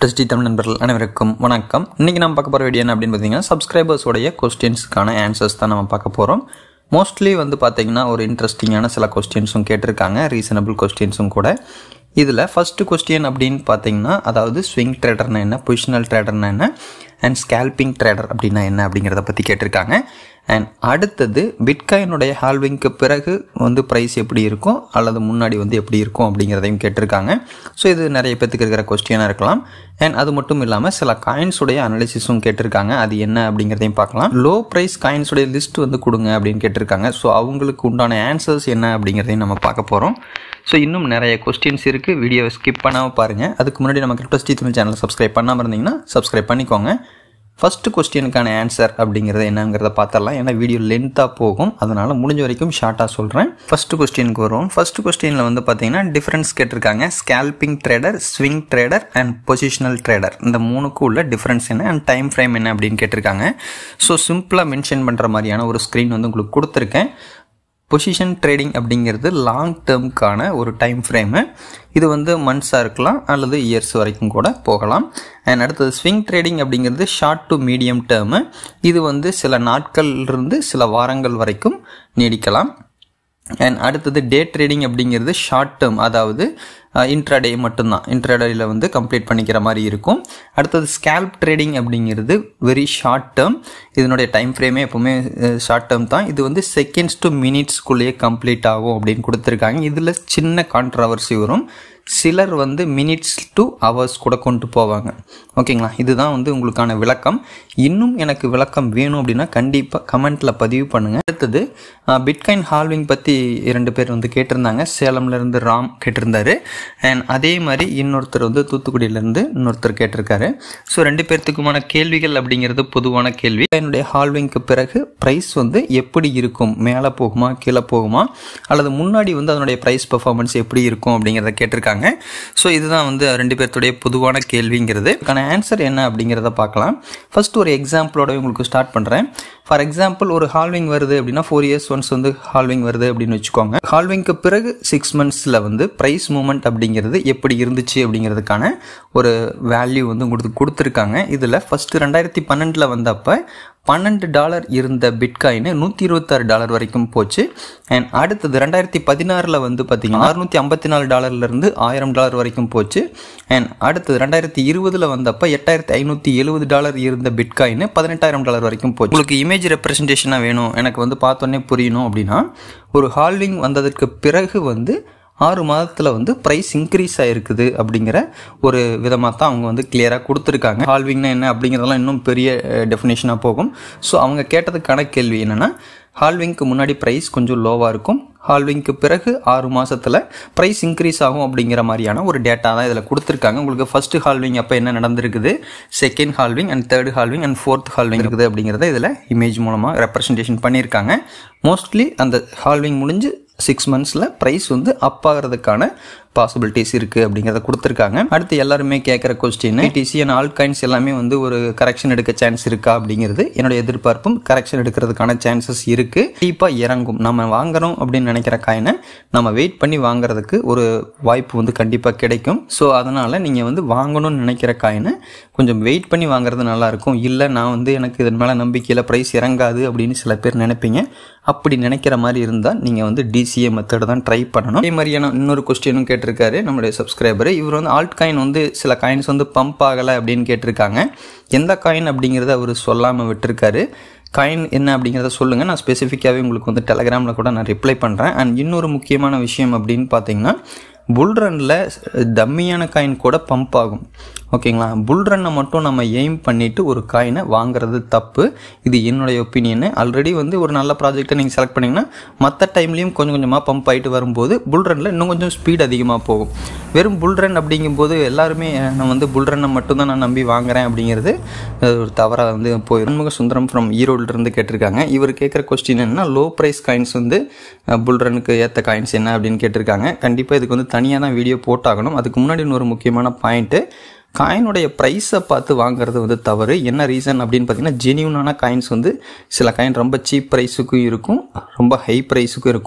Christie Tamil நண்பர்கள் அனைவருக்கும் வணக்கம் இன்னைக்கு நம்ம பார்க்க போகிற வீடியோ என்ன அப்படின்னு பார்த்தீங்கன்னா சப்ஸ்கிரைபர்ஸோடைய கொஸ்டின்ஸ்க்கான ஆன்சர்ஸ் தான் நம்ம பார்க்க போகிறோம் மோஸ்ட்லி வந்து பார்த்தீங்கன்னா ஒரு இன்ட்ரெஸ்டிங்கான சில கொஸ்டின்ஸும் கேட்டிருக்காங்க ரீசனபிள் கொஸ்டின்ஸும் கூட இதில் ஃபஸ்ட்டு கொஸ்டின் அப்படின்னு பார்த்தீங்கன்னா அதாவது ஸ்விங் ட்ரேடர்னா என்ன பொசிஷனல் ட்ரேடர்னா என்ன அண்ட் ஸ்கேல்பிங் ட்ரேடர் அப்படின்னா என்ன அப்படிங்கிறத பற்றி கேட்டிருக்காங்க அண்ட் அடுத்தது பிட்காயினுடைய ஹால்விங்க்கு பிறகு வந்து ப்ரைஸ் எப்படி இருக்கும் அல்லது முன்னாடி வந்து எப்படி இருக்கும் அப்படிங்கிறதையும் கேட்டிருக்காங்க ஸோ இது நிறைய பேத்துக்கு இருக்கிற கொஸ்டினாக இருக்கலாம் அண்ட் அது மட்டும் இல்லாமல் சில காயின்ஸுடைய அனாலிசிஸும் கேட்டிருக்காங்க அது என்ன அப்படிங்கிறதையும் பார்க்கலாம் லோ ப்ரைஸ் காயின்ஸுடைய லிஸ்ட் வந்து கொடுங்க அப்படின்னு கேட்டிருக்காங்க ஸோ அவங்களுக்கு உண்டான ஆன்சர்ஸ் என்ன அப்படிங்கிறதையும் நம்ம பார்க்க போகிறோம் ஸோ இன்னும் நிறைய கொஸ்டின்ஸ் இருக்குது வீடியோவை ஸ்கிப் பண்ணாமல் பாருங்கள் அதுக்கு முன்னாடி நம்ம கிரிப்டஸ்டி தமிழ் சேனல் சப்ஸ்கிரைப் பண்ணாமல் இருந்தீங்கன்னா சப்ஸ்கிரைப் பண்ணிக்கோங்க ஃபஸ்ட்டு கொஸ்டினுக்கான ஆன்சர் அப்படிங்கிறது என்னங்கிறத பார்த்துடலாம் ஏன்னா வீடியோ லென்த்தாக போகும் அதனால் முடிஞ்ச வரைக்கும் ஷார்ட்டாக சொல்கிறேன் ஃபஸ்ட்டு கொஸ்டினுக்கு வரும் ஃபஸ்ட்டு கொஸ்டினில் வந்து பார்த்தீங்கன்னா டிஃப்ரென்ஸ் கேட்டிருக்காங்க scalping trader swing trader and positional trader இந்த மூணுக்கும் உள்ள டிஃப்ரென்ஸ் என்ன அண்ட் டைம் ஃப்ரேம் என்ன அப்படின்னு கேட்டிருக்காங்க ஸோ சிம்பிளாக மென்ஷன் பண்ணுற மாதிரியான ஒரு ஸ்க்ரீன் வந்து உங்களுக்கு கொடுத்துருக்கேன் பொசிஷன் ட்ரேடிங் அப்படிங்கிறது லாங் டேர்முக்கான ஒரு டைம் ஃப்ரேமு இது வந்து மந்த்ஸாக இருக்கலாம் அல்லது இயர்ஸ் வரைக்கும் கூட போகலாம் அண்ட் அடுத்தது ஸ்விங் ட்ரேடிங் அப்படிங்கிறது ஷார்ட் டு மீடியம் டேர்மு இது வந்து சில நாட்கள்லேருந்து சில வாரங்கள் வரைக்கும் நீடிக்கலாம் அண்ட் அடுத்தது டே ட்ரேடிங் அப்படிங்கிறது ஷார்ட் டேர்ம் அதாவது இன்ட்ராடே மட்டும்தான் இன்ட்ராடேயில் வந்து கம்ப்ளீட் பண்ணிக்கிற மாதிரி இருக்கும் அடுத்தது ஸ்கேல்ப் ட்ரேடிங் அப்படிங்கிறது வெரி ஷார்ட் டேர்ம் இதனுடைய டைம் ஃப்ரேமே எப்போவுமே ஷார்ட் டேர்ம் தான் இது வந்து செகண்ட்ஸ் டு மினிட்ஸ்க்குள்ளேயே கம்ப்ளீட் ஆகும் அப்படின்னு கொடுத்துருக்காங்க இதில் சின்ன கான்ட்ரவர்சி வரும் சிலர் வந்து மினிட்ஸ் டு ஹவர்ஸ் கூட கொண்டு போவாங்க ஓகேங்களா இதுதான் வந்து உங்களுக்கான விளக்கம் இன்னும் எனக்கு விளக்கம் வேணும் அப்படின்னா கண்டிப்பாக கமெண்ட்டில் பதிவு பண்ணுங்கள் அடுத்தது பிட்காயின் ஹால்விங் பற்றி இரண்டு பேர் வந்து கேட்டிருந்தாங்க சேலம்லேருந்து ராம் கேட்டிருந்தாரு அண்ட் அதே மாதிரி இன்னொருத்தர் வந்து தூத்துக்குடியிலேருந்து இன்னொருத்தர் கேட்டிருக்காரு ஸோ ரெண்டு பேர்த்துக்குமான கேள்விகள் அப்படிங்கிறது பொதுவான கேள்வி என்னுடைய ஹால்விங்க்கு பிறகு ப்ரைஸ் வந்து எப்படி இருக்கும் மேலே போகுமா கீழே போகுமா அல்லது முன்னாடி வந்து அதனுடைய ப்ரைஸ் பர்ஃபார்மன்ஸ் எப்படி இருக்கும் அப்படிங்கிறத கேட்டிருக்காங்க ஸோ இதுதான் வந்து ரெண்டு பேர்த்துடைய பொதுவான கேள்விங்கிறது அதுக்கான ஆன்சர் என்ன அப்படிங்கிறத பார்க்கலாம் ஃபர்ஸ்ட் ஒரு எக்ஸாம்பிளோட உங்களுக்கு ஸ்டார்ட் பண்ணுறேன் ஃபார் எக்ஸாம்பிள் ஒரு ஹால்விங் வருது அப்படின்னா ஃபோர் இயர்ஸ் ஒன்ஸ் வந்து ஹால்விங் வருது அப்படின்னு வச்சுக்கோங்க ஹால்விங்க்கு பிறகு சிக்ஸ் மந்த்ஸில் வந்து ப்ரைஸ் மூமெண்ட் அப்படிங்கிறது எப்படி இருந்துச்சு அப்படிங்கிறதுக்கான ஒரு வேல்யூ வந்து உங்களுக்கு கொடுத்துருக்காங்க இதில் ஃபஸ்ட்டு ரெண்டாயிரத்தி பன்னெண்டில் வந்தப்போ பன்னெண்டு டாலர் இருந்த பிட்காயின் நூற்றி இருபத்தாறு டாலர் வரைக்கும் போச்சு அண்ட் அடுத்தது ரெண்டாயிரத்தி பதினாறில் வந்து பார்த்தீங்கன்னா அறுநூற்றி ஐம்பத்தி நாலு டாலர்லேருந்து ஆயிரம் டாலர் வரைக்கும் போச்சு அண்ட் அடுத்தது ரெண்டாயிரத்தி இருபதில் வந்தப்போ எட்டாயிரத்தி ஐநூற்றி எழுபது டாலர் இருந்த பிட்காயின் பதினெட்டாயிரம் டாலர் வரைக்கும் போச்சு உங்களுக்கு இமேஜ் ரெப்ரசன்டேஷனாக வேணும் எனக்கு வந்து பார்த்தோன்னே புரியணும் அப்படின்னா ஒரு ஹால்விங் வந்ததற்கு பிறகு வந்து ஆறு மாதத்தில் வந்து ப்ரைஸ் இன்க்ரீஸ் ஆகிருக்குது அப்படிங்கிற ஒரு விதமாக தான் அவங்க வந்து கிளியராக கொடுத்துருக்காங்க ஹால்விங்னா என்ன அப்படிங்கிறதெல்லாம் இன்னும் பெரிய டெஃபினேஷனாக போகும் ஸோ அவங்க கேட்டதுக்கான கேள்வி என்னென்னா ஹால்விங்க்கு முன்னாடி ப்ரைஸ் கொஞ்சம் லோவாக இருக்கும் ஹால்விங்க்கு பிறகு ஆறு மாதத்தில் ப்ரைஸ் இன்க்ரீஸ் ஆகும் அப்படிங்கிற மாதிரியான ஒரு டேட்டா தான் இதில் கொடுத்துருக்காங்க உங்களுக்கு ஃபஸ்ட்டு ஹால்விங் அப்போ என்ன நடந்திருக்குது second halving and third halving and fourth halving இருக்குது அப்படிங்கிறத இதில் இமேஜ் மூலமாக ரெப்ரசன்டேஷன் பண்ணியிருக்காங்க மோஸ்ட்லி அந்த ஹால்விங் முடிஞ்சு சிக்ஸ் மந்த்ஸில் ப்ரைஸ் வந்து அப் ஆகிறதுக்கான பாசிபிலிட்டிஸ் இருக்குது அப்படிங்கிறத கொடுத்துருக்காங்க அடுத்து எல்லாருமே கேட்குற question BTC and altcoins எல்லாமே வந்து ஒரு கரெக்ஷன் எடுக்க சான்ஸ் இருக்கா அப்படிங்கிறது என்னுடைய எதிர்பார்ப்பும் கரெக்ஷன் எடுக்கிறதுக்கான சான்சஸ் இருக்குது டீப்பாக இறங்கும் நம்ம வாங்குறோம் அப்படின்னு நினைக்கிற காயினை நம்ம வெயிட் பண்ணி வாங்குறதுக்கு ஒரு வாய்ப்பு வந்து கண்டிப்பாக கிடைக்கும் ஸோ அதனால் நீங்கள் வந்து வாங்கணும்னு நினைக்கிற காயினை கொஞ்சம் வெயிட் பண்ணி வாங்குறது நல்லாயிருக்கும் இல்லை நான் வந்து எனக்கு இதன் மேலே நம்பிக்கையில் ப்ரைஸ் இறங்காது அப்படின்னு சில பேர் நினைப்பீங்க அப்படி நினைக்கிற மாதிரி இருந்தால் நீங்கள் வந்து டிசிஏ மெத்தட் தான் ட்ரை பண்ணணும் அதே மாதிரியான இன்னொரு கொஸ்டினும் கேட்டிருக்காரு நம்மளுடைய சப்ஸ்கிரைபர் இவர் வந்து ஆல்ட் காயின் வந்து சில காயின்ஸ் வந்து பம்ப் ஆகலை அப்படின்னு கேட்டிருக்காங்க எந்த காயின் அப்படிங்கிறத அவர் சொல்லாமல் விட்டுருக்காரு காயின் என்ன அப்படிங்கிறத சொல்லுங்கள் நான் ஸ்பெசிஃபிக்காகவே உங்களுக்கு வந்து டெலகிராமில் கூட நான் ரிப்ளை பண்ணுறேன் அண்ட் இன்னொரு முக்கியமான விஷயம் அப்படின்னு பார்த்தீங்கன்னா புல் ரனில் டம்மியான காயின் கூட பம்ப் ஆகும் ஓகேங்களா புல் ரன்னை மட்டும் நம்ம எய்ம் பண்ணிவிட்டு ஒரு காயினை வாங்குறது தப்பு இது என்னுடைய ஒப்பீனியனு ஆல்ரெடி வந்து ஒரு நல்ல ப்ராஜெக்டை நீங்கள் செலக்ட் பண்ணிங்கன்னா மற்ற டைம்லேயும் கொஞ்சம் கொஞ்சமாக பம்ப் ஆகிட்டு வரும்போது புல் ரனில் இன்னும் கொஞ்சம் ஸ்பீட் அதிகமாக போகும் வெறும் புல் ரன் அப்படிங்கும்போது எல்லாருமே நான் வந்து புல் ரன்னை மட்டும்தான் நான் நம்பி வாங்குறேன் அப்படிங்கிறது ஒரு தவறாக வந்து போய் சண்முக சுந்தரம் ஃப்ரம் ஈரோடுலேருந்து கேட்டிருக்காங்க இவர் கேட்குற கொஸ்டின் என்னன்னா லோ ப்ரைஸ் காயின்ஸ் வந்து புல் ரனுக்கு ஏற்ற காயின்ஸ் என்ன அப்படின்னு கேட்டிருக்காங்க கண்டிப்பாக இதுக்கு வந்து தனியாக தான் வீடியோ போட்டாகணும் அதுக்கு முன்னாடி இன்னொரு முக்கியமான பாயிண்ட்டு காயினுடைய ப்ரைஸை பார்த்து வாங்குறது வந்து தவறு என்ன ரீசன் அப்படின்னு பார்த்தீங்கன்னா ஜெனியூனான காயின்ஸ் வந்து சில காயின் ரொம்ப சீப் ப்ரைஸுக்கும் இருக்கும் ரொம்ப ஹை ப்ரைஸுக்கும் இருக்கும்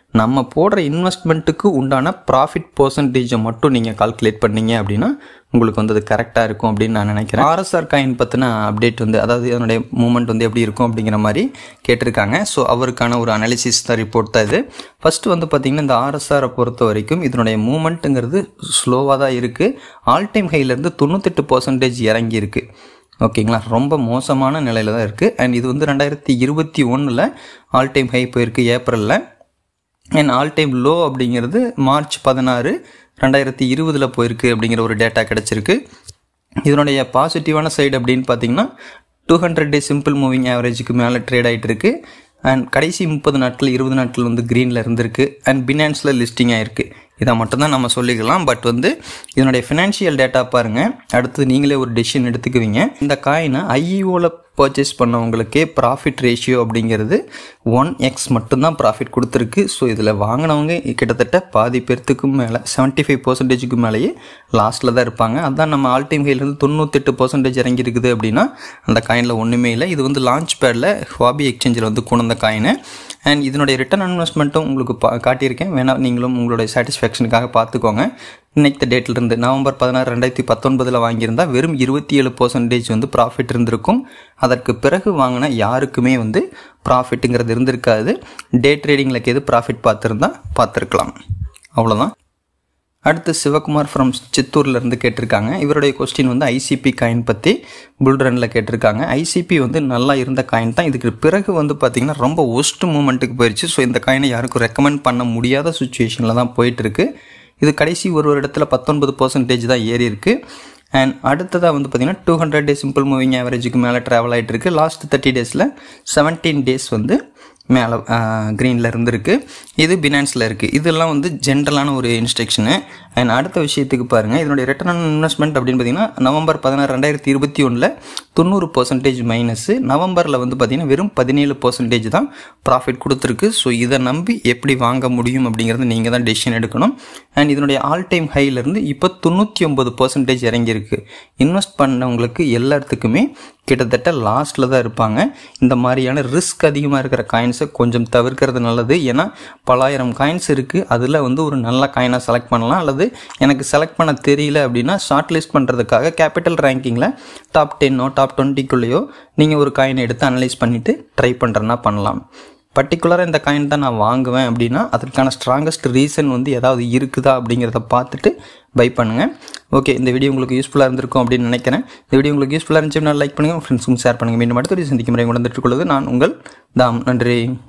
நம்ம போடுற இன்வெஸ்ட்மெண்ட்டுக்கு உண்டான ப்ராஃபிட் பர்சன்டேஜை மட்டும் நீங்கள் கால்குலேட் பண்ணீங்க அப்படின்னா உங்களுக்கு வந்து அது கரெக்டாக இருக்கும் அப்படின்னு நான் நினைக்கிறேன் ஆர்எஸ்ஆர் காயின் பற்றின அப்டேட் வந்து அதாவது அதனுடைய மூமெண்ட் வந்து எப்படி இருக்கும் அப்படிங்கிற மாதிரி கேட்டிருக்காங்க ஸோ அவருக்கான ஒரு அனாலிசிஸ் தான் ரிப்போர்ட் தான் இது ஃபஸ்ட்டு வந்து பார்த்திங்கன்னா இந்த ஆர்எஸ்ஆரை பொறுத்த வரைக்கும் இதனுடைய மூமெண்ட்டுங்கிறது ஸ்லோவாக தான் இருக்குது ஆல் டைம் ஹைலேருந்து தொண்ணூத்தெட்டு பர்சன்டேஜ் இறங்கி இருக்கு ஓகேங்களா ரொம்ப மோசமான நிலையில் தான் இருக்குது அண்ட் இது வந்து ரெண்டாயிரத்தி இருபத்தி ஒன்றில் ஆல் டைம் ஹை போயிருக்கு ஏப்ரலில் அண்ட் ஆல் டைம் லோ அப்படிங்கிறது மார்ச் பதினாறு ரெண்டாயிரத்தி இருபதில் போயிருக்கு அப்படிங்கிற ஒரு டேட்டா கிடச்சிருக்கு இதனுடைய பாசிட்டிவான சைடு அப்படின்னு பார்த்தீங்கன்னா two hundred day simple moving ஆவரேஜுக்கு மேலே ட்ரேட் ஆகிட்டு இருக்கு அண்ட் கடைசி முப்பது நாட்கள் இருபது நாட்கள் வந்து க்ரீனில் இருந்திருக்கு அண்ட் பினான்ஸில் லிஸ்டிங் ஆயிருக்கு இதை மட்டும்தான் நம்ம சொல்லிக்கலாம் பட் வந்து இதனுடைய ஃபினான்ஷியல் டேட்டா பாருங்கள் அடுத்து நீங்களே ஒரு டெசிஷன் எடுத்துக்குவீங்க இந்த காயினை ஐஇஓவில் பர்ச்சேஸ் பண்ணவங்களுக்கே ப்ராஃபிட் ரேஷியோ அப்படிங்கிறது ஒன் எக்ஸ் மட்டும்தான் ப்ராஃபிட் கொடுத்துருக்கு ஸோ இதில் வாங்கினவங்க கிட்டத்தட்ட பாதி பேர்த்துக்கும் மேலே செவன்ட்டி ஃபைவ் பர்சன்டேஜுக்கு மேலேயே லாஸ்ட்டில் தான் இருப்பாங்க அதான் நம்ம ஆல் டைம் ஹைலேருந்து தொண்ணூத்தெட்டு பர்சன்டேஜ் இறங்கி இருக்குது அப்படின்னா அந்த காயினில் ஒன்றுமே இல்லை இது வந்து லான்ச் பேடில் ஹாபி எக்ஸ்சேஞ்சில் வந்து கொண்ட காயின் அண்ட் இதனுடைய ரிட்டர்ன் இன்வெஸ்ட்மெண்ட்டும் உங்களுக்கு பா காட்டியிருக்கேன் வேணால் நீங்களும் உங்களுடைய சாட்டிஸ்ஃபேக்ஷனுக்காக பார்த்துக்கோங்க இன்னைக்கு டேட்லேருந்து நவம்பர் பதினாறு ரெண்டாயிரத்தி பத்தொன்பதில் வாங்கியிருந்தா வெறும் இருபத்தி ஏழு பர்சன்டேஜ் வந்து ப்ராஃபிட் இருந்திருக்கும் அதற்கு பிறகு வாங்கின யாருக்குமே வந்து ப்ராஃபிட்டுங்கிறது இருந்திருக்காது டே ட்ரேடிங்கில் எது ப்ராஃபிட் பார்த்துருந்தா பார்த்துருக்கலாம் அவ்வளோதான் அடுத்து சிவகுமார் ஃப்ரம் சித்தூர்லேருந்து கேட்டிருக்காங்க இவருடைய கொஸ்டின் வந்து ஐசிபி காயின் பற்றி புல்ரனில் கேட்டிருக்காங்க ஐசிபி வந்து நல்லா இருந்த காயின் தான் இதுக்கு பிறகு வந்து பார்த்திங்கன்னா ரொம்ப ஒஸ்ட் மூமெண்ட்டுக்கு போயிடுச்சு ஸோ இந்த காயினை யாருக்கும் ரெக்கமெண்ட் பண்ண முடியாத சுச்சுவேஷனில் தான் போயிட்டுருக்கு இது கடைசி ஒரு ஒரு இடத்துல பத்தொன்பது பர்சன்டேஜ் தான் ஏறி இருக்கு அண்ட் அடுத்ததாக வந்து பார்த்திங்கன்னா two hundred days simple moving ஆவரேஜுக்கு மேலே ட்ராவல் ஆகிட்டு இருக்கு லாஸ்ட் தேர்ட்டி டேஸில் செவன்டீன் டேஸ் வந்து மேலே க்ரீனில் இருந்திருக்கு இது பினான்ஸில் இருக்குது இதெல்லாம் வந்து ஜென்ரலான ஒரு இன்ஸ்ட்ரக்ஷனு அண்ட் அடுத்த விஷயத்துக்கு பாருங்கள் இதனுடைய ரிட்டர்ன் ஆன் இன்வெஸ்ட்மெண்ட் அப்படின்னு பார்த்தீங்கன்னா நவம்பர் பதினாறு ரெண்டாயிரத்தி இருபத்தி ஒன்றில் தொண்ணூறு பர்சன்டேஜ் மைனஸு நவம்பரில் வந்து பார்த்திங்கன்னா வெறும் பதினேழு பர்சன்டேஜ் தான் ப்ராஃபிட் கொடுத்துருக்கு ஸோ இதை நம்பி எப்படி வாங்க முடியும் அப்படிங்கிறது நீங்கள் தான் டெசிஷன் எடுக்கணும் அண்ட் இதனுடைய ஆல் டைம் ஹைலேருந்து இப்போ தொண்ணூற்றி ஒம்பது பர்சன்டேஜ் இறங்கியிருக்கு இன்வெஸ்ட் பண்ணவங்களுக்கு எல்லாத்துக்குமே கிட்டத்தட்ட லாஸ்ட்டில் தான் இருப்பாங்க இந்த மாதிரியான ரிஸ்க் அதிகமாக இருக்கிற காயின்ஸை கொஞ்சம் தவிர்க்கிறது நல்லது ஏன்னா பலாயிரம் காயின்ஸ் இருக்குது அதில் வந்து ஒரு நல்ல காயினாக செலக்ட் பண்ணலாம் அல்லது எனக்கு செலக்ட் பண்ண தெரியல அப்படின்னா ஷார்ட் லிஸ்ட் பண்ணுறதுக்காக கேபிட்டல் ரேங்கிங்கில் டாப் டென்னோ டாப் டுவெண்ட்டிக்குள்ளேயோ நீங்கள் ஒரு காயினை எடுத்து அனலைஸ் பண்ணிவிட்டு ட்ரை பண்ணுறேன்னா பண்ணலாம் பர்டிகுலராக இந்த காயின் தான் நான் வாங்குவேன் அப்படின்னா அதற்கான ஸ்ட்ராங்கஸ்ட் ரீசன் வந்து ஏதாவது இருக்குதா அப்படிங்கிறத பார்த்துட்டு பை பண்ணுங்கள் ஓகே இந்த வீடியோ உங்களுக்கு யூஸ்ஃபுல்லாக இருந்திருக்கும் அப்படின்னு நினைக்கிறேன் இந்த வீடியோ உங்களுக்கு யூஸ்ஃபுல்லாக இருந்துச்சுன்னா லைக் பண்ணுங்கள் ஃப்ரெண்ட்ஸுக்கும் ஷேர் பண்ணுங்கள் மீண்டும் அடுத்த வீடியோ சந்திக்கும் முறை உடந்துட்டு கொள்வது நான் உங்கள் தாம் நன்றி